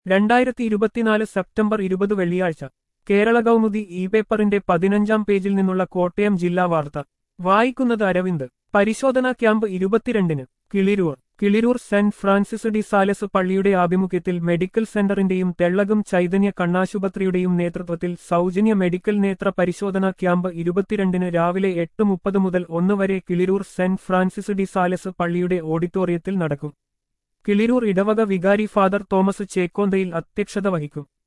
രണ്ടായിരത്തി ഇരുപത്തിനാല് സെപ്റ്റംബർ ഇരുപത് വെള്ളിയാഴ്ച കേരള കൗമുദി ഇ പേപ്പറിന്റെ പതിനഞ്ചാം പേജിൽ നിന്നുള്ള കോട്ടയം ജില്ലാ വാർത്ത വായിക്കുന്നത് അരവിന്ദ് പരിശോധനാ ക്യാമ്പ് ഇരുപത്തിരണ്ടിന് Kiliroor Kiliroor saint Francis de Sales പള്ളിയുടെ ആഭിമുഖ്യത്തിൽ മെഡിക്കൽ സെന്ററിന്റെയും തെള്ളകം ചൈതന്യ കണ്ണാശുപത്രിയുടെയും നേതൃത്വത്തിൽ സൗജന്യ മെഡിക്കൽ നേത്ര പരിശോധനാ ക്യാമ്പ് ഇരുപത്തിരണ്ടിന് രാവിലെ എട്ട് മുപ്പത് മുതൽ ഒന്ന് വരെ Kiliroor saint Francis de Sales പള്ളിയുടെ ഓഡിറ്റോറിയത്തിൽ നടക്കും കിളിരൂർ ഇടവക വികാരി ഫാദർ തോമസ് ചേക്കോന്തയിൽ അധ്യക്ഷത വഹിക്കും